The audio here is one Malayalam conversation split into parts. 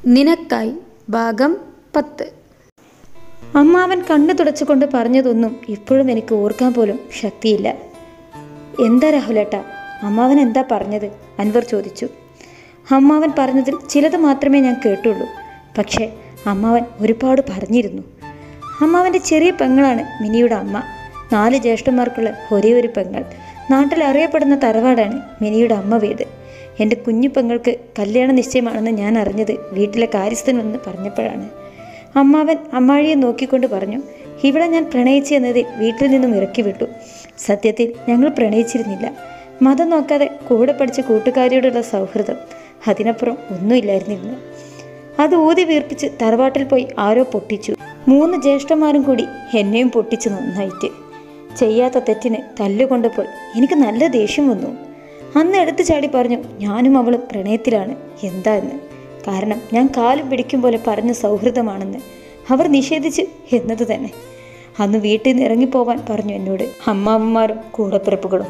നിനക്കായി ഭാഗം പത്ത് അമ്മാവൻ കണ്ണു തുടച്ചുകൊണ്ട് പറഞ്ഞതൊന്നും ഇപ്പോഴും എനിക്ക് ഓർക്കാൻ പോലും ശക്തിയില്ല എന്താ രാഹുലേട്ടാ അമ്മാവൻ എന്താ പറഞ്ഞത് അൻവർ ചോദിച്ചു അമ്മാവൻ പറഞ്ഞതിൽ ചിലത് മാത്രമേ ഞാൻ കേട്ടുള്ളൂ പക്ഷേ അമ്മാവൻ ഒരുപാട് പറഞ്ഞിരുന്നു അമ്മാവൻ്റെ ചെറിയ പെങ്ങളാണ് മിനിയുടെ അമ്മ നാല് ജ്യേഷ്ഠന്മാർക്കുള്ള ഒരേ ഒരു പെങ്ങൾ നാട്ടിൽ അറിയപ്പെടുന്ന തറവാടാണ് മിനിയുടെ അമ്മ വീട് എൻ്റെ കുഞ്ഞു പെങ്ങൾക്ക് കല്യാണ നിശ്ചയമാണെന്ന് ഞാൻ അറിഞ്ഞത് വീട്ടിലെ കാര്യസ്ഥൻ വന്ന് പറഞ്ഞപ്പോഴാണ് അമ്മാവൻ അമ്മാഴിയെ നോക്കിക്കൊണ്ട് പറഞ്ഞു ഇവിടെ ഞാൻ പ്രണയിച്ചു എന്നത് വീട്ടിൽ നിന്നും ഇറക്കി വിട്ടു സത്യത്തിൽ ഞങ്ങൾ പ്രണയിച്ചിരുന്നില്ല മതം നോക്കാതെ കൂടെ പഠിച്ച കൂട്ടുകാരിയോടുള്ള സൗഹൃദം അതിനപ്പുറം ഒന്നുമില്ലായിരുന്നില്ല അത് ഊതി വീർപ്പിച്ച് തറവാട്ടിൽ പോയി ആരോ പൊട്ടിച്ചു മൂന്ന് ജ്യേഷ്ഠന്മാരും കൂടി എന്നെയും പൊട്ടിച്ചു നന്നായിട്ട് ചെയ്യാത്ത തെറ്റിന് തല്ലുകൊണ്ടപ്പോൾ എനിക്ക് നല്ല ദേഷ്യം വന്നു അന്ന് എടുത്തു ചാടി പറഞ്ഞു ഞാനും അവളും പ്രണയത്തിലാണ് എന്താ എന്ന് കാരണം ഞാൻ കാലും പിടിക്കും പോലെ പറഞ്ഞ സൗഹൃദമാണെന്ന് അവർ നിഷേധിച്ചു എന്നത് തന്നെ അന്ന് വീട്ടിൽ നിന്ന് ഇറങ്ങിപ്പോവാൻ പറഞ്ഞു എന്നോട് അമ്മാമ്മമാരും കൂടപ്പിറപ്പുകളും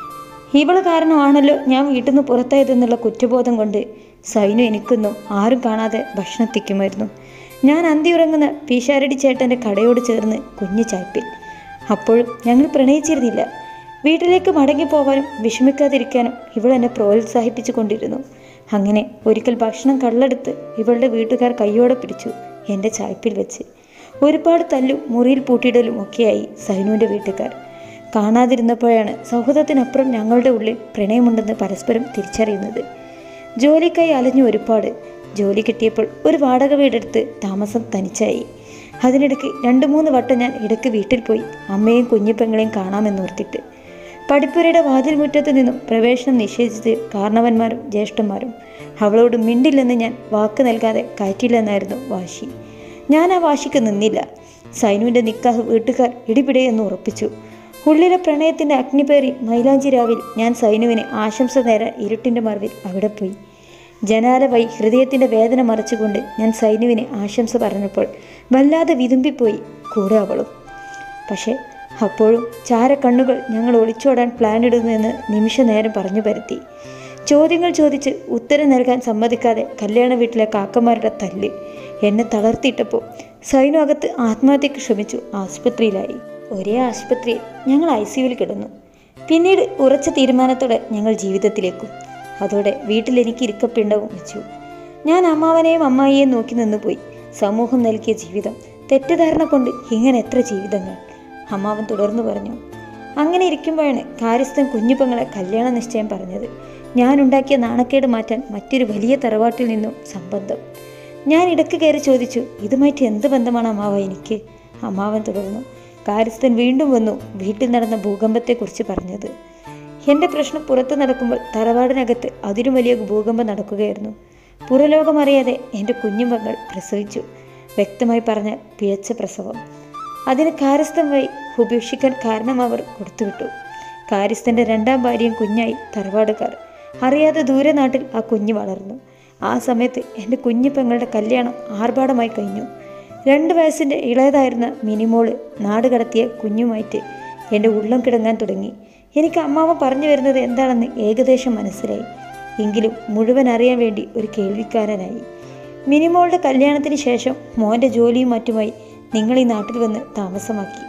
ഇവള് കാരണമാണല്ലോ ഞാൻ വീട്ടിൽ നിന്ന് പുറത്തായതെന്നുള്ള കുറ്റബോധം കൊണ്ട് സൈനു എനിക്കൊന്നും ആരും കാണാതെ ഭക്ഷണം എത്തിക്കുമായിരുന്നു ഞാൻ അന്തി ഉറങ്ങുന്ന പീശാരടി ചേട്ടൻ്റെ കടയോട് ചേർന്ന് കുഞ്ഞു ചായ്പിൽ അപ്പോഴും ഞങ്ങൾ പ്രണയിച്ചിരുന്നില്ല വീട്ടിലേക്ക് മടങ്ങിപ്പോവാനും വിഷമിക്കാതിരിക്കാനും ഇവൾ എന്നെ പ്രോത്സാഹിപ്പിച്ചു കൊണ്ടിരുന്നു അങ്ങനെ ഒരിക്കൽ ഭക്ഷണം കള്ളെടുത്ത് ഇവളുടെ വീട്ടുകാർ കയ്യോടെ പിടിച്ചു എൻ്റെ ചായ്പിൽ വെച്ച് ഒരുപാട് തല്ലും മുറിയിൽ പൂട്ടിയിടലും ഒക്കെയായി സൈനുവിൻ്റെ വീട്ടുകാർ കാണാതിരുന്നപ്പോഴാണ് സൗഹൃദത്തിനപ്പുറം ഞങ്ങളുടെ ഉള്ളിൽ പ്രണയമുണ്ടെന്ന് പരസ്പരം തിരിച്ചറിയുന്നത് ജോലിക്കായി അലഞ്ഞു ഒരുപാട് ജോലി കിട്ടിയപ്പോൾ ഒരു വാടക വീടെടുത്ത് താമസം തനിച്ചായി അതിനിടയ്ക്ക് രണ്ട് മൂന്ന് വട്ടം ഞാൻ ഇടയ്ക്ക് വീട്ടിൽ പോയി അമ്മയും കുഞ്ഞിപ്പെങ്ങളെയും കാണാമെന്നോർത്തിട്ട് പഠിപ്പുരയുടെ വാതിൽ മുറ്റത്ത് നിന്നും പ്രവേശനം നിഷേധിച്ച് കാരണവന്മാരും ജ്യേഷ്ഠന്മാരും അവളോട് മിണ്ടില്ലെന്ന് ഞാൻ വാക്ക് നൽകാതെ കയറ്റില്ലെന്നായിരുന്നു വാശി ഞാൻ ആ വാശിക്ക് നിന്നില്ല സൈനുവിൻ്റെ നിക്കാഹ് വീട്ടുകാർ ഇടിപിടയെന്ന് ഉറപ്പിച്ചു ഉള്ളിലെ പ്രണയത്തിൻ്റെ അഗ്നിപേറി മൈലാഞ്ചി രാവിൽ ഞാൻ സൈനുവിന് ആശംസ നേരാൻ ഇരുട്ടിൻ്റെ മറവിൽ അവിടെ പോയി ജനാല വഴി ഹൃദയത്തിൻ്റെ വേദന മറച്ചുകൊണ്ട് ഞാൻ സൈനുവിന് ആശംസ പറഞ്ഞപ്പോൾ വല്ലാതെ വിതുമ്പിപ്പോയി കൂടെ അവളും പക്ഷേ അപ്പോഴും ചാരക്കണ്ണുകൾ ഞങ്ങൾ ഒളിച്ചോടാൻ പ്ലാൻ ഇടുന്നുവെന്ന് നിമിഷ നേരം പറഞ്ഞു പരത്തി ചോദ്യങ്ങൾ ചോദിച്ച് ഉത്തരം നൽകാൻ സമ്മതിക്കാതെ കല്യാണ വീട്ടിലെ കാക്കമാരുടെ തല്ല് എന്നെ തളർത്തിയിട്ടപ്പോൾ സൈനു അകത്ത് ആത്മഹത്യക്ക് ശ്രമിച്ചു ആസ്പത്രിയിലായി ഒരേ ആശുപത്രിയിൽ ഞങ്ങൾ ഐ സിയുവിൽ കിടന്നു പിന്നീട് ഉറച്ച തീരുമാനത്തോടെ ഞങ്ങൾ ജീവിതത്തിലേക്കും അതോടെ വീട്ടിൽ എനിക്ക് ഇരിക്കപ്പിണ്ടവും വെച്ചു ഞാൻ അമ്മാവനെയും അമ്മായിയെയും നോക്കി നിന്നുപോയി സമൂഹം നൽകിയ ജീവിതം തെറ്റിദ്ധാരണ കൊണ്ട് ഇങ്ങനെ എത്ര ജീവിതങ്ങൾ അമ്മാവൻ തുടർന്നു പറഞ്ഞു അങ്ങനെ ഇരിക്കുമ്പോഴാണ് കാര്യസ്ഥൻ കുഞ്ഞുപങ്ങളെ കല്യാണ നിശ്ചയം പറഞ്ഞത് ഞാൻ ഉണ്ടാക്കിയ നാണക്കേട് മാറ്റാൻ മറ്റൊരു വലിയ തറവാട്ടിൽ നിന്നും സംബന്ധം ഞാൻ ഇടയ്ക്ക് കയറി ചോദിച്ചു ഇതുമായിട്ട് എന്ത് ബന്ധമാണ് അമ്മാവ എനിക്ക് അമ്മാവൻ തുടർന്നു കാര്യസ്ഥൻ വീണ്ടും വന്നു വീട്ടിൽ നടന്ന ഭൂകമ്പത്തെക്കുറിച്ച് പറഞ്ഞത് എൻ്റെ പ്രശ്നം പുറത്തു നടക്കുമ്പോൾ തറവാടിനകത്ത് അതിലും വലിയ ഭൂകമ്പം നടക്കുകയായിരുന്നു പുറലോകമറിയാതെ എൻ്റെ കുഞ്ഞുമകൾ പ്രസവിച്ചു വ്യക്തമായി പറഞ്ഞ പിഴച്ച പ്രസവം അതിന് കാര്യസ്ഥൻ വഴി ഉപേക്ഷിക്കാൻ കാരണം അവർ കൊടുത്തുവിട്ടു കാര്യസ്ഥൻ്റെ രണ്ടാം ഭാര്യയും കുഞ്ഞായി തറവാടുകാർ അറിയാതെ ദൂരെ നാട്ടിൽ ആ കുഞ്ഞ് വളർന്നു ആ സമയത്ത് എൻ്റെ കുഞ്ഞു പെങ്ങളുടെ കല്യാണം ആർഭാടമായി കഴിഞ്ഞു രണ്ട് വയസ്സിൻ്റെ ഇളയതായിരുന്ന മിനിമോള് നാട് കടത്തിയ കുഞ്ഞുമായിട്ട് എൻ്റെ ഉള്ളം കിടങ്ങാൻ തുടങ്ങി എനിക്ക് അമ്മാവ പറഞ്ഞു വരുന്നത് എന്താണെന്ന് ഏകദേശം മനസ്സിലായി എങ്കിലും മുഴുവൻ അറിയാൻ വേണ്ടി ഒരു കേൾവിക്കാരനായി മിനിമോളുടെ കല്യാണത്തിന് ശേഷം മോൻ്റെ ജോലിയും മറ്റുമായി നിങ്ങൾ ഈ നാട്ടിൽ വന്ന് താമസമാക്കി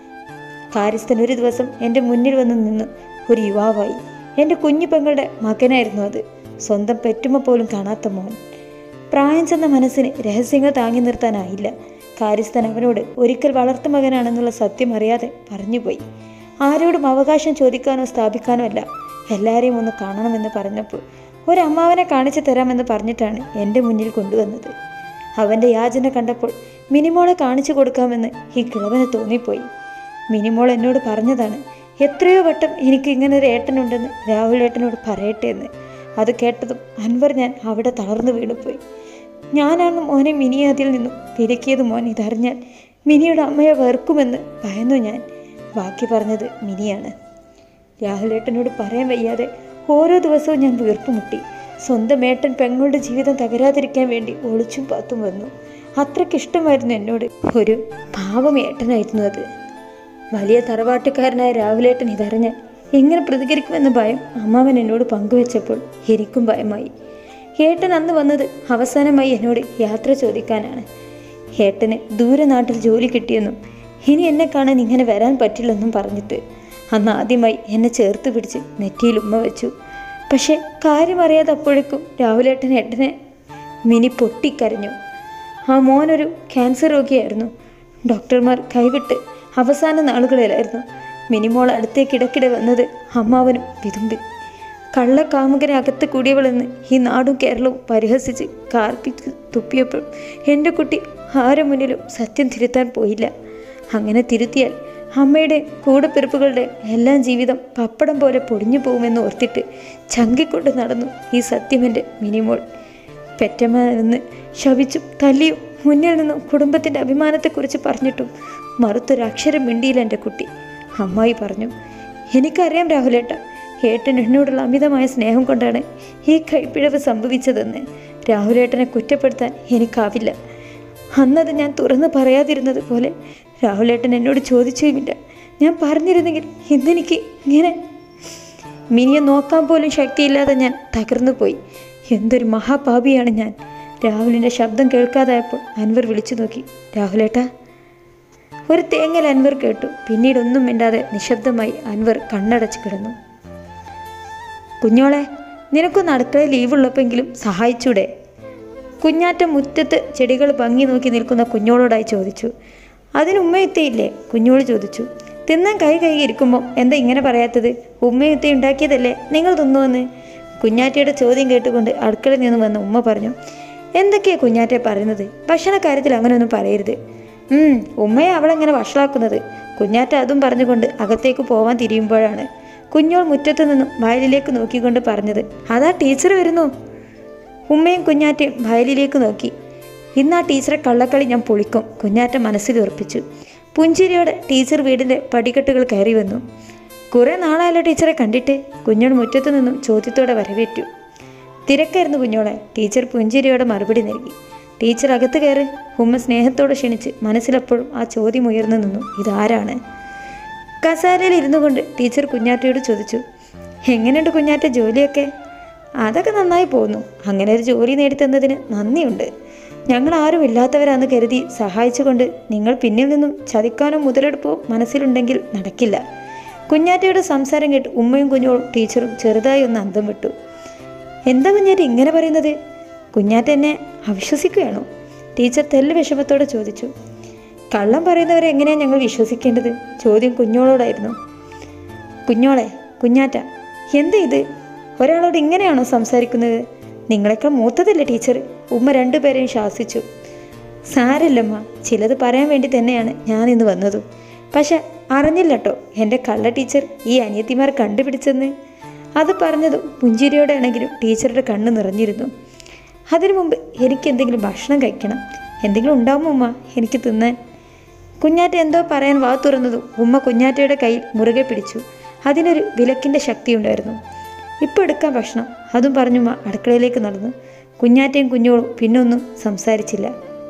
കാര്യസ്ഥൻ ഒരു ദിവസം എൻ്റെ മുന്നിൽ വന്ന് നിന്ന് ഒരു യുവാവായി എൻ്റെ കുഞ്ഞു പെങ്ങളുടെ മകനായിരുന്നു അത് സ്വന്തം പെറ്റുമ പോലും കാണാത്ത മോൻ പ്രായം ചെന്ന മനസ്സിന് രഹസ്യങ്ങൾ താങ്ങി നിർത്താനായില്ല കാര്യസ്ഥൻ അവനോട് ഒരിക്കൽ വളർത്തു മകനാണെന്നുള്ള സത്യം അറിയാതെ പറഞ്ഞുപോയി ആരോടും അവകാശം ചോദിക്കാനോ സ്ഥാപിക്കാനോ അല്ല എല്ലാവരെയും ഒന്ന് കാണണമെന്ന് പറഞ്ഞപ്പോൾ ഒരു അമ്മാവനെ കാണിച്ചു തരാമെന്ന് പറഞ്ഞിട്ടാണ് എൻ്റെ മുന്നിൽ കൊണ്ടുവന്നത് അവൻ്റെ യാചന കണ്ടപ്പോൾ മിനിമോളെ കാണിച്ചു കൊടുക്കാമെന്ന് ഈ കിളവന് തോന്നിപ്പോയി മിനിമോൾ എന്നോട് പറഞ്ഞതാണ് എത്രയോ വട്ടം എനിക്ക് ഇങ്ങനെ ഒരു ഏട്ടനുണ്ടെന്ന് രാഹുൽ ഏട്ടനോട് പറയട്ടെ എന്ന് അത് കേട്ടതും അൻവർ ഞാൻ അവിടെ തളർന്നു വീണുപോയി ഞാനാണ് മോനെ മിനിയെ അതിൽ നിന്നും വിലക്കിയത് മോൻ ഇതറിഞ്ഞാൽ മിനിയുടെ അമ്മയെ വെറുക്കുമെന്ന് ഭയന്നു ഞാൻ ബാക്കി പറഞ്ഞത് മിനിയാണ് രാഹുലേട്ടനോട് പറയാൻ വയ്യാതെ ഓരോ ദിവസവും ഞാൻ വീർപ്പുമുട്ടി സ്വന്തം ഏട്ടൻ പെങ്ങളുടെ ജീവിതം തകരാതിരിക്കാൻ വേണ്ടി ഒളിച്ചും പാത്തും വന്നു അത്രയ്ക്ക് ഇഷ്ടമായിരുന്നു എന്നോട് ഒരു പാവം ഏട്ടനായിരുന്നു അത് വലിയ തറവാട്ടുകാരനായ രാഹുലേട്ടൻ ഇതറിഞ്ഞാൽ എങ്ങനെ പ്രതികരിക്കുമെന്ന ഭയം അമ്മാവൻ എന്നോട് പങ്കുവെച്ചപ്പോൾ എനിക്കും ഭയമായി ഏട്ടൻ അന്ന് വന്നത് അവസാനമായി എന്നോട് യാത്ര ചോദിക്കാനാണ് ഏട്ടന് ദൂരെ നാട്ടിൽ ജോലി കിട്ടിയെന്നും ഇനി എന്നെ കാണാൻ ഇങ്ങനെ വരാൻ പറ്റില്ലെന്നും പറഞ്ഞിട്ട് അന്ന് ആദ്യമായി എന്നെ ചേർത്ത് പിടിച്ച് നെറ്റിയിൽ ഉമ്മ വെച്ചു പക്ഷെ കാര്യമറിയാതെ അപ്പോഴേക്കും രാഹുലേട്ടൻ ഏട്ടനെ മിനി പൊട്ടിക്കരഞ്ഞു ആ മോനൊരു ക്യാൻസർ രോഗിയായിരുന്നു ഡോക്ടർമാർ കൈവിട്ട് അവസാന നാളുകളിലായിരുന്നു മിനിമോൾ അടുത്തേക്ക് ഇടയ്ക്കിടെ വന്നത് അമ്മാവനും വിതുമ്പി കള്ളക്കാമുകനെ അകത്ത് കൂടിയവളെന്ന് ഈ നാടും കേരളവും പരിഹസിച്ച് കാർപ്പിച്ച് തുപ്പിയപ്പോൾ എൻ്റെ കുട്ടി ആരെ മുന്നിലും സത്യം തിരുത്താൻ പോയില്ല അങ്ങനെ തിരുത്തിയാൽ അമ്മയുടെ കൂടപ്പിറപ്പുകളുടെ എല്ലാം ജീവിതം പപ്പടം പോലെ പൊടിഞ്ഞു പോകുമെന്ന് ഓർത്തിട്ട് ചങ്കിക്കൊണ്ട് നടന്നു ഈ സത്യമെൻ്റെ മിനിമോൾ പെറ്റമ്മ നിന്ന് ശപിച്ചും തല്ലിയും മുന്നിൽ നിന്നും കുടുംബത്തിൻ്റെ അഭിമാനത്തെക്കുറിച്ച് പറഞ്ഞിട്ടും മറുത്തൊരക്ഷരം മിണ്ടിയില്ല എൻ്റെ കുട്ടി അമ്മായി പറഞ്ഞു എനിക്കറിയാം രാഹുലേട്ട ഏട്ടൻ എന്നോടുള്ള അമിതമായ സ്നേഹം കൊണ്ടാണ് ഈ കൈപ്പിഴവ് സംഭവിച്ചതെന്ന് രാഹുലേട്ടനെ കുറ്റപ്പെടുത്താൻ എനിക്കാവില്ല അന്നത് ഞാൻ തുറന്ന് പറയാതിരുന്നത് പോലെ രാഹുലേട്ടൻ എന്നോട് ചോദിച്ചുമില്ല ഞാൻ പറഞ്ഞിരുന്നെങ്കിൽ ഇന്നെനിക്ക് ഇങ്ങനെ മിനിയെ നോക്കാൻ പോലും ശക്തിയില്ലാതെ ഞാൻ തകർന്നു പോയി എന്തൊരു മഹാപാപിയാണ് ഞാൻ രാഹുലിൻ്റെ ശബ്ദം കേൾക്കാതായപ്പോൾ അൻവർ വിളിച്ചു നോക്കി രാഹുലേട്ടാ ഒരു തേങ്ങൽ അൻവർ കേട്ടു പിന്നീട് ഒന്നും മിണ്ടാതെ നിശബ്ദമായി അൻവർ കണ്ണടച്ച് കിടന്നു കുഞ്ഞോളെ നിനക്കൊന്ന് അടുക്കളയിൽ ലീവുള്ളപ്പെങ്കിലും സഹായിച്ചൂടെ കുഞ്ഞാറ്റ മുറ്റത്ത് ചെടികൾ ഭംഗി നോക്കി നിൽക്കുന്ന കുഞ്ഞോളോടായി ചോദിച്ചു അതിന് ഉമ്മയെത്തിയില്ലേ കുഞ്ഞോട് ചോദിച്ചു തിന്നാൻ കൈ കൈ ഇരിക്കുമ്പോൾ എന്താ ഇങ്ങനെ പറയാത്തത് ഉമ്മയെത്തി ഉണ്ടാക്കിയതല്ലേ നിങ്ങൾ തിന്നുവെന്ന് കുഞ്ഞാറ്റയുടെ ചോദ്യം കേട്ടുകൊണ്ട് അടുക്കളയിൽ നിന്ന് വന്ന ഉമ്മ പറഞ്ഞു എന്തൊക്കെയാ കുഞ്ഞാറ്റ പറയുന്നത് ഭക്ഷണ കാര്യത്തിൽ അങ്ങനെയൊന്നും പറയരുത് ഉം, ഉമ്മയെ അവളെങ്ങനെ വഷളാക്കുന്നത് കുഞ്ഞാറ്റ അതും പറഞ്ഞുകൊണ്ട് അകത്തേക്ക് പോവാൻ തിരിയുമ്പോഴാണ് കുഞ്ഞോൾ മുറ്റത്തു നിന്നും വയലിലേക്ക് നോക്കിക്കൊണ്ട് പറഞ്ഞത് അതാ ടീച്ചർ വരുന്നു ഉമ്മയും കുഞ്ഞാറ്റയും വയലിലേക്ക് നോക്കി ഇന്ന് ആ ടീച്ചറെ കള്ളക്കളി ഞാൻ പൊളിക്കും കുഞ്ഞാറ്റ മനസ്സിൽ ഉറപ്പിച്ചു പുഞ്ചിരിയോടെ ടീച്ചർ വീടിൻ്റെ പടിക്കെട്ടുകൾ കയറി വന്നു കുറേ നാളായല്ലോ ടീച്ചറെ കണ്ടിട്ട് കുഞ്ഞോൾ മുറ്റത്തു നിന്നും ചോദ്യത്തോടെ വരവേറ്റു തിരക്കായിരുന്നു കുഞ്ഞോളെ ടീച്ചർ പുഞ്ചിരിയോടെ മറുപടി നൽകി ടീച്ചർ അകത്ത് കയറി ഉമ്മ സ്നേഹത്തോടെ ക്ഷണിച്ച് മനസ്സിലപ്പോഴും ആ ചോദ്യം ഉയർന്നു നിന്നു ഇതാരാണ് കസാരയിൽ ഇരുന്നു കൊണ്ട് ടീച്ചർ കുഞ്ഞാറ്റയോട് ചോദിച്ചു എങ്ങനെയുണ്ട് കുഞ്ഞാറ്റ ജോലിയൊക്കെ അതൊക്കെ നന്നായി പോകുന്നു അങ്ങനെ ഒരു ജോലി നേടിത്തന്നതിന് നന്ദിയുണ്ട് ഞങ്ങൾ ആരും ഇല്ലാത്തവരാന്ന് കരുതി സഹായിച്ചുകൊണ്ട് നിങ്ങൾ പിന്നിൽ നിന്നും ചതിക്കാനോ മുതലെടുപ്പോ മനസ്സിലുണ്ടെങ്കിൽ നടക്കില്ല കുഞ്ഞാറ്റയുടെ സംസാരം കേട്ട് ഉമ്മയും കുഞ്ഞോളും ടീച്ചറും ചെറുതായി ഒന്ന് അന്തം വിട്ടു എന്താ കുഞ്ഞാറ്റ ഇങ്ങനെ പറയുന്നത് കുഞ്ഞാറ്റ എന്നെ അവിശ്വസിക്കുകയാണോ ടീച്ചർ തെല്ല് വിഷമത്തോടെ ചോദിച്ചു കള്ളം പറയുന്നവരെ എങ്ങനെയാണ് ഞങ്ങൾ വിശ്വസിക്കേണ്ടത് ചോദ്യം കുഞ്ഞോളോടായിരുന്നു കുഞ്ഞോളെ കുഞ്ഞാറ്റ എന്താ ഇത് ഒരാളോട് ഇങ്ങനെയാണോ സംസാരിക്കുന്നത് നിങ്ങളെക്കാൾ മൂത്തതല്ലേ ടീച്ചർ ഉമ്മ രണ്ടുപേരെയും ശാസിച്ചു സാരല്ലമ്മ ചിലത് പറയാൻ വേണ്ടി തന്നെയാണ് ഞാൻ ഇന്ന് വന്നതും പക്ഷെ അറിഞ്ഞില്ല കേട്ടോ എൻ്റെ കള്ള ടീച്ചർ ഈ അനിയത്തിമാർ കണ്ടുപിടിച്ചെന്ന് അത് പറഞ്ഞതും പുഞ്ചിരിയോടെ ആണെങ്കിലും ടീച്ചറുടെ കണ്ണ് നിറഞ്ഞിരുന്നു അതിനു മുമ്പ് എനിക്ക് എന്തെങ്കിലും ഭക്ഷണം കഴിക്കണം എന്തെങ്കിലും ഉണ്ടാവുമോ ഉമ്മ എനിക്ക് തിന്നാൻ കുഞ്ഞാറ്റ എന്തോ പറയാൻ വാ തുറന്നതും ഉമ്മ കുഞ്ഞാറ്റയുടെ കയ്യിൽ മുറുകെ പിടിച്ചു അതിനൊരു വിലക്കിൻ്റെ ശക്തിയുണ്ടായിരുന്നു ഇപ്പോൾ എടുക്കാം ഭക്ഷണം അതും പറഞ്ഞുമ്മ അടുക്കളയിലേക്ക് നടന്നു കുഞ്ഞാറ്റയും കുഞ്ഞോളും പിന്നൊന്നും സംസാരിച്ചില്ല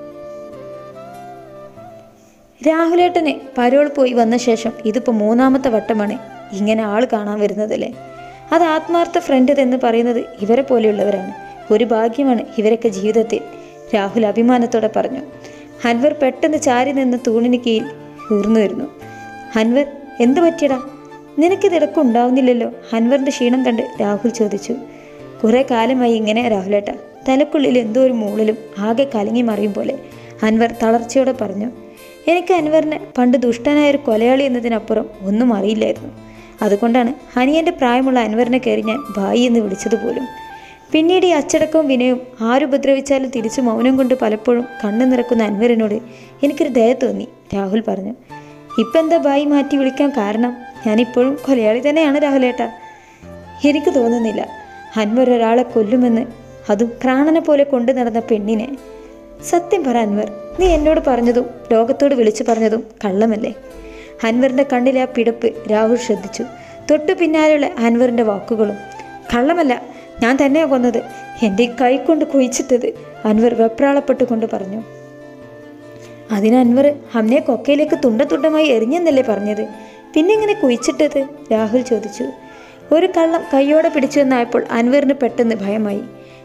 രാഹുലേട്ടനെ പരോൾ പോയി വന്ന ശേഷം ഇതിപ്പോൾ മൂന്നാമത്തെ വട്ടമാണ് ഇങ്ങനെ ആൾ കാണാൻ വരുന്നതല്ലേ അത് ആത്മാർത്ഥ ഫ്രണ്ട് എന്ന് പറയുന്നത് ഇവരെ പോലെയുള്ളവരാണ് ഒരു ഭാഗ്യമാണ് ഇവരൊക്കെ ജീവിതത്തിൽ രാഹുൽ അഭിമാനത്തോടെ പറഞ്ഞു ഹൻവർ പെട്ടെന്ന് ചാരി നിന്ന തൂണിന് കീഴിൽ ഉയർന്നു വരുന്നു ഹൻവർ എന്ത് പറ്റിയടാ നിനക്കിത് ഇടയ്ക്ക് ഉണ്ടാവുന്നില്ലല്ലോ ഹൻവറിൻ്റെ ക്ഷീണം കണ്ട് രാഹുൽ ചോദിച്ചു കുറേ കാലമായി ഇങ്ങനെ രാഹുലേട്ട തലക്കുള്ളിൽ എന്തോ ഒരു മൂളിലും ആകെ കലങ്ങി മറിയും പോലെ അൻവർ തളർച്ചയോടെ പറഞ്ഞു എനിക്ക് അൻവറിനെ പണ്ട് ദുഷ്ടനായ ഒരു കൊലയാളി എന്നതിനപ്പുറം ഒന്നും അറിയില്ലായിരുന്നു അതുകൊണ്ടാണ് ഹനിയൻ്റെ പ്രായമുള്ള അൻവറിനെ കയറി ഞാൻ ഭായി എന്ന് വിളിച്ചത് പോലും പിന്നീട് ഈ അച്ചടക്കവും വിനയവും ആരുപദ്രവിച്ചാലും തിരിച്ചു മൗനം കൊണ്ട് പലപ്പോഴും കണ്ണു നിറക്കുന്ന അൻവറിനോട് എനിക്കൊരു ദയ തോന്നി രാഹുൽ പറഞ്ഞു ഇപ്പം എന്താ ബായി മാറ്റി വിളിക്കാൻ കാരണം ഞാനിപ്പോഴും കൊലയാളി തന്നെയാണ് രാഹുലേട്ട എനിക്ക് തോന്നുന്നില്ല അൻവർ ഒരാളെ കൊല്ലുമെന്ന് അതും പ്രാണനെ പോലെ കൊണ്ടു നടന്ന പെണ്ണിനെ സത്യം പറ അൻവർ നീ എന്നോട് പറഞ്ഞതും ലോകത്തോട് വിളിച്ചു പറഞ്ഞതും കള്ളമല്ലേ അൻവറിൻ്റെ കണ്ണിലെ ആ പിടപ്പ് രാഹുൽ ശ്രദ്ധിച്ചു തൊട്ടു പിന്നാലെയുള്ള അൻവറിൻ്റെ വാക്കുകളും കള്ളമല്ല ഞാൻ തന്നെയാ കൊന്നത് എൻ്റെ ഈ കൈ കൊണ്ട് കുഴിച്ചിട്ടത് അൻവർ വെപ്രാളപ്പെട്ടുകൊണ്ട് പറഞ്ഞു അതിന് അൻവർ ഹംനെ കൊക്കയിലേക്ക് തുണ്ട തുണ്ടമായി എറിഞ്ഞെന്നല്ലേ പറഞ്ഞത് പിന്നെ എങ്ങനെ കുഴിച്ചിട്ടത് രാഹുൽ ചോദിച്ചു ഒരു കള്ളം കൈയോടെ പിടിച്ചു എന്നായപ്പോൾ അൻവറിന് പെട്ടെന്ന് ഭയമായി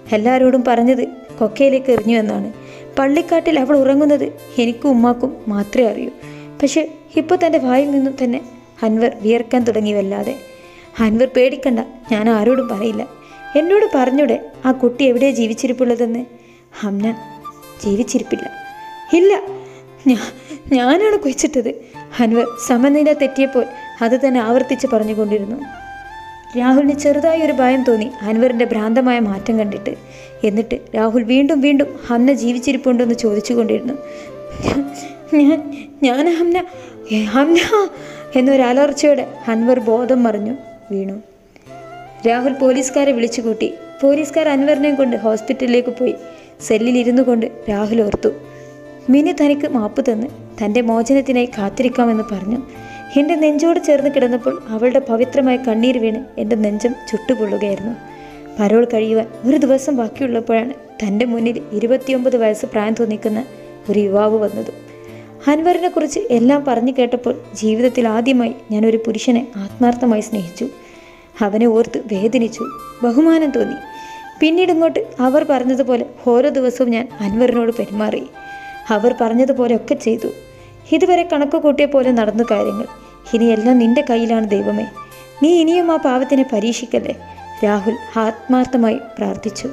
എല്ലാവരോടും പറഞ്ഞത് കൊക്കയിലേക്ക് എറിഞ്ഞു എന്നാണ് പള്ളിക്കാട്ടിൽ അവൾ ഉറങ്ങുന്നത് എനിക്കും ഉമ്മാക്കും മാത്രമേ അറിയൂ പക്ഷെ ഇപ്പോൾ തൻ്റെ വായിൽ നിന്നും തന്നെ അൻവർ വിയർക്കാൻ തുടങ്ങി വല്ലാതെ അൻവർ പേടിക്കണ്ട ഞാൻ ആരോടും പറയില്ല എന്നോട് പറഞ്ഞൂടെ ആ കുട്ടി എവിടെയാണ് ജീവിച്ചിരിപ്പുള്ളതെന്ന് ഹംന ജീവിച്ചിരിപ്പില്ല ഇല്ല ഞാ ഞാനാണ് കുഴിച്ചിട്ടത് അൻവർ സമനില തെറ്റിയപ്പോൾ അത് തന്നെ ആവർത്തിച്ച് പറഞ്ഞുകൊണ്ടിരുന്നു രാഹുലിന് ചെറുതായി ഒരു ഭയം തോന്നി അൻവറിൻ്റെ ഭ്രാന്തമായ മാറ്റം കണ്ടിട്ട് എന്നിട്ട് രാഹുൽ വീണ്ടും വീണ്ടും ഹംന ജീവിച്ചിരിപ്പുണ്ടെന്ന് ചോദിച്ചുകൊണ്ടിരുന്നു ഞാൻ ഞാൻ ഹംന ഏ, ഹംന എന്നൊരലർച്ചയോടെ അൻവർ ബോധം മറിഞ്ഞു വീണു രാഹുൽ പോലീസുകാരെ വിളിച്ചുകൂട്ടി പോലീസുകാർ അൻവറിനെയും കൊണ്ട് ഹോസ്പിറ്റലിലേക്ക് പോയി സെല്ലിൽ ഇരുന്നു കൊണ്ട് രാഹുൽ ഓർത്തു മിനി തനിക്ക് മാപ്പ് തന്ന് തൻ്റെ മോചനത്തിനായി കാത്തിരിക്കാമെന്ന് പറഞ്ഞു എൻ്റെ നെഞ്ചോട് ചേർന്ന് കിടന്നപ്പോൾ അവളുടെ പവിത്രമായ കണ്ണീർ വീണ് എൻ്റെ നെഞ്ചം ചുട്ടുപൊള്ളുകയായിരുന്നു പരോൾ കഴിയുവാൻ ഒരു ദിവസം ബാക്കിയുള്ളപ്പോഴാണ് തൻ്റെ മുന്നിൽ ഇരുപത്തിയൊമ്പത് വയസ്സ് പ്രായം തോന്നിക്കുന്ന ഒരു യുവാവ് വന്നത് അൻവറിനെ കുറിച്ച് എല്ലാം പറഞ്ഞു കേട്ടപ്പോൾ ജീവിതത്തിൽ ആദ്യമായി ഞാൻ ഒരു പുരുഷനെ ആത്മാർത്ഥമായി സ്നേഹിച്ചു അവനെ ഓർത്ത് വേദനിച്ചു ബഹുമാനം തോന്നി പിന്നീട് ഇങ്ങോട്ട് അവർ പറഞ്ഞതുപോലെ ഓരോ ദിവസവും ഞാൻ അൻവറിനോട് പെരുമാറി അവർ പറഞ്ഞതുപോലെ ഒക്കെ ചെയ്തു ഇതുവരെ കണക്ക് കൂട്ടിയ പോലെ നടന്നു കാര്യങ്ങൾ ഇനിയെല്ലാം നിന്റെ കയ്യിലാണ് ദൈവമേ നീ ഇനിയും ആ പാവത്തിനെ പരീക്ഷിക്കല്ലേ രാഹുൽ ആത്മാർത്ഥമായി പ്രാർത്ഥിച്ചു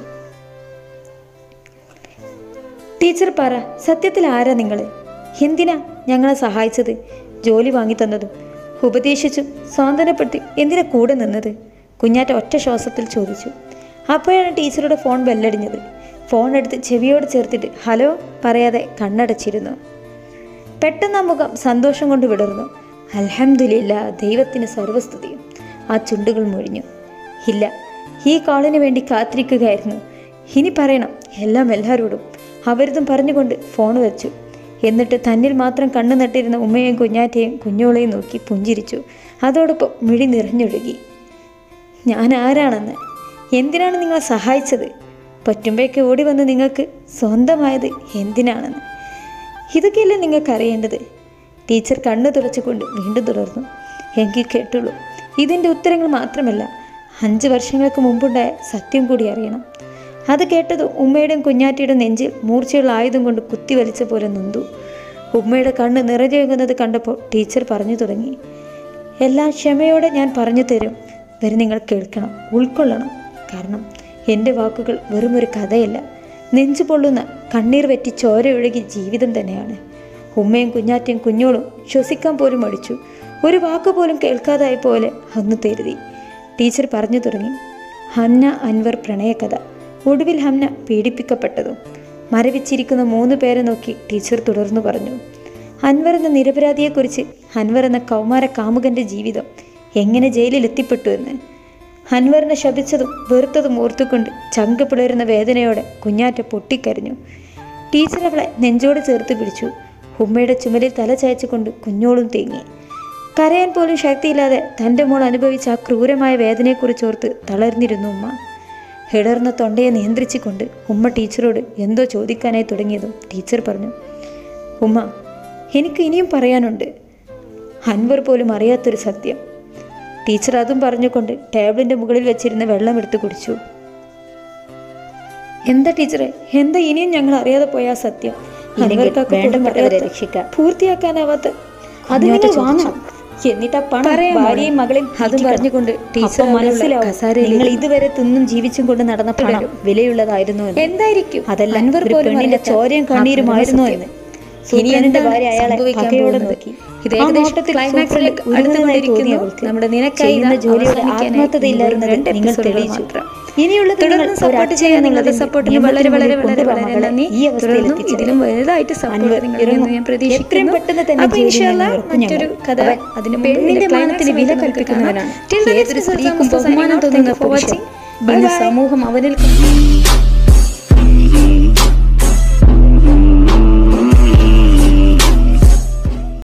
ടീച്ചർ പറ സത്യത്തിൽ ആരാ നിങ്ങൾ എന്തിനാ ഞങ്ങളെ സഹായിച്ചത് ജോലി വാങ്ങി തന്നതും ഉപദേശിച്ചും സ്വാതന്ത്ര്യപ്പെടുത്തി എന്തിനാ കൂടെ നിന്നത് കുഞ്ഞാറ്റ ഒറ്റ ശ്വാസത്തിൽ ചോദിച്ചു അപ്പോഴാണ് ടീച്ചറുടെ ഫോൺ ബെല്ലടിഞ്ഞത് ഫോൺ എടുത്ത് ചെവിയോട് ചേർത്തിട്ട് ഹലോ പറയാതെ കണ്ണടച്ചിരുന്നു പെട്ടെന്ന് ആ മുഖം സന്തോഷം കൊണ്ട് വിടർന്നു അൽഹംദുലില്ല ദൈവത്തിന് സർവസ്തുതിയും ആ ചുണ്ടുകൾ മൊഴിഞ്ഞു ഇല്ല ഈ കോളിന് വേണ്ടി കാത്തിരിക്കുകയായിരുന്നു ഇനി പറയണം എല്ലാം എല്ലാവരോടും അവരിതും പറഞ്ഞുകൊണ്ട് ഫോൺ വെച്ചു എന്നിട്ട് തന്നിൽ മാത്രം കണ്ണു നട്ടിരുന്ന ഉമ്മയെയും കുഞ്ഞാറ്റയും കുഞ്ഞോളെയും നോക്കി പുഞ്ചിരിച്ചു അതോടൊപ്പം മിഴി നിറഞ്ഞൊഴുകി ഞാൻ ആരാണെന്ന് എന്തിനാണ് നിങ്ങളെ സഹായിച്ചത് പറ്റുമ്പോഴേക്ക് ഓടി വന്ന് നിങ്ങൾക്ക് സ്വന്തമായത് എന്തിനാണെന്ന് ഇതൊക്കെയല്ലേ നിങ്ങൾക്ക് അറിയേണ്ടത് ടീച്ചർ കണ്ണു തുറച്ചുകൊണ്ട് വീണ്ടും തുടർന്നു എങ്കിൽ കേട്ടുള്ളൂ ഇതിൻ്റെ ഉത്തരങ്ങൾ മാത്രമല്ല അഞ്ച് വർഷങ്ങൾക്ക് മുമ്പുണ്ടായ സത്യം കൂടി അറിയണം അത് കേട്ടത് ഉമ്മയുടെയും കുഞ്ഞാറ്റിയുടെ നെഞ്ചിൽ മൂർച്ചയുള്ള ആയുധം കൊണ്ട് കുത്തി വലിച്ച പോലെ നൊന്തു ഉമ്മയുടെ കണ്ണ് നിറഞ്ഞൊഴുകുന്നത് കണ്ടപ്പോൾ ടീച്ചർ പറഞ്ഞു തുടങ്ങി എല്ലാം ക്ഷമയോടെ ഞാൻ പറഞ്ഞു തരും വരെ നിങ്ങൾ കേൾക്കണം ഉൾക്കൊള്ളണം കാരണം എൻ്റെ വാക്കുകൾ വെറുമൊരു കഥയല്ല നെഞ്ചു പൊള്ളുന്ന കണ്ണീർ വെറ്റി ചോര ഒഴുകി ജീവിതം തന്നെയാണ് ഉമ്മയും കുഞ്ഞാറ്റയും കുഞ്ഞോളും ശ്വസിക്കാൻ പോലും മടിച്ചു ഒരു വാക്ക് പോലും കേൾക്കാതായ പോലെ അന്ന് തെരുതി ടീച്ചർ പറഞ്ഞു തുടങ്ങി ഹന്ന അൻവർ പ്രണയകഥ ഒടുവിൽ ഹംന പീഡിപ്പിക്കപ്പെട്ടതും മരവിച്ചിരിക്കുന്ന മൂന്ന് പേരെ നോക്കി ടീച്ചർ തുടർന്നു പറഞ്ഞു അൻവർ എന്ന നിരപരാധിയെക്കുറിച്ച് അൻവർ എന്ന കൗമാര കാമുകന്റെ ജീവിതം എങ്ങനെ ജയിലിൽ എത്തിപ്പെട്ടു എന്ന് അൻവറിനെ ശപിച്ചതും വെറുത്തതും ഓർത്തുകൊണ്ട് ചങ്ക് പിളരുന്ന വേദനയോടെ കുഞ്ഞാറ്റ പൊട്ടിക്കരഞ്ഞു ടീച്ചർ അവളെ നെഞ്ചോട് ചേർത്ത് പിടിച്ചു ഉമ്മയുടെ ചുമലിൽ തല ചായച്ചുകൊണ്ട് കുഞ്ഞോളും തേങ്ങി കരയാൻ പോലും ശക്തിയില്ലാതെ തൻ്റെ മോൾ അനുഭവിച്ച ആ ക്രൂരമായ വേദനയെക്കുറിച്ചോർത്ത് തളർന്നിരുന്നു ഉമ്മ ഇടർന്ന തൊണ്ടയെ നിയന്ത്രിച്ചുകൊണ്ട് ഉമ്മ ടീച്ചറോട് എന്തോ ചോദിക്കാനായി തുടങ്ങിയതും ടീച്ചർ പറഞ്ഞു ഉമ്മ എനിക്ക് ഇനിയും പറയാനുണ്ട് അൻവർ പോലും അറിയാത്തൊരു സത്യം ടീച്ചർ അതും പറഞ്ഞുകൊണ്ട് ടേബിളിൻ്റെ മുകളിൽ വെച്ചിരുന്ന വെള്ളം എടുത്ത് കുടിച്ചു എന്താ ടീച്ചറെ എന്താ ഇനിയും ഞങ്ങൾ അറിയാതെ പോയ ആ സത്യം ഇല്ലെങ്കിൽ അൻവർക്കൊക്കെ പോലും വേണ്ടപ്പെട്ടവരെ അറിയാത്ത, രക്ഷിക്കാം. പൂർത്തിയാക്കാനാവാത്ത അത് കുഞ്ഞാറ്റ നിങ്ങൾ ചോദിച്ചു. വാങ്ങണം എന്നിട്ട് ആ പണം പറയാം മോളെ. ഭാര്യയും മകളെയും അതും തീറ്റിക്കണം. പറഞ്ഞുകൊണ്ട് ടീച്ചർ അപ്പോൾ മനസ്സിലാവും കസാരയിൽ നിങ്ങൾ ഇതുവരെ തിന്നും ജീവിച്ചും കൊണ്ട് നടന്ന പണം തുടരും. വിലയുള്ളതായിരുന്നു എന്ന്. എന്തായിരിക്കും അതല്ല അൻവർ ഒരു പോലും പെണ്ണിന്റെ അറിയാത്ത ചോരയും ആ കണ്ണീരുമായിരുന്നു പരമസത്യം. എന്ന് ഇനിയന്റെ എന്താണ് ഭാര്യ അയാളെ സംഭവിക്കാൻ പകയോടെ പോകുന്നത്? നോക്കി ഇത് ആ ഏകദേശം നോട്ടത്തിൽ ക്ലൈമാക്സിലേക്ക് സൂപ്പറിൽ ഉരുകുന്നതായി അടുത്തുകൊണ്ടിരിക്കുന്നു. തോന്നി അവൾക്ക്. നമ്മുടെ നിനക്കായി ചെയ്യുന്ന ഇതാ ജോലിയുടെ അവസാനിക്കാനായി ആത്മാർത്ഥതയില്ലായിരുന്നത് ഇനി വെറും രണ്ട് നിങ്ങൾ എപ്പിസോഡുകൾ തെളിയിച്ചു മാത്രം. ഇനിയുള്ളത് തുടർന്ന് നിങ്ങൾ സപ്പോർട്ട് ഒരു ചെയ്യാൻ നിങ്ങളുടെ അച്ഛനെന്നുള്ളതിൽ സപ്പോർട്ടിന് വളരെ നിയമത്തിന് വളരെ മുന്നിൽ വളരെ കൊണ്ടുപോകാൻ വളരെ മകളെ നന്ദി ഈ അവസ്ഥയിൽ തുടർന്നും എത്തിച്ചത്. ഇതിലും വലുതായിട്ട് സപ്പോർട്ട് അൻവർ നിങ്ങൾ ഇറങ്ങും. ഞാൻ പ്രതീക്ഷിക്കുന്നു എത്രയും പെട്ടെന്ന് തന്നെ അപ്പോൾ ജയിലിൽ ഇൻഷാല്ലാ നിന്ന് ഇറക്കും മറ്റൊരു ഞങ്ങൾ. കഥ അവൻ അതിന് പെണ്ണിന്റെ മാനത്തിന് വില കൽപ്പിക്കുന്നവനാണ് ഏതൊരു സ്ത്രീക്കും ബഹുമാനം തോന്നുന്ന പുരുഷൻ ഇന്ന് സമൂഹം അവനിൽ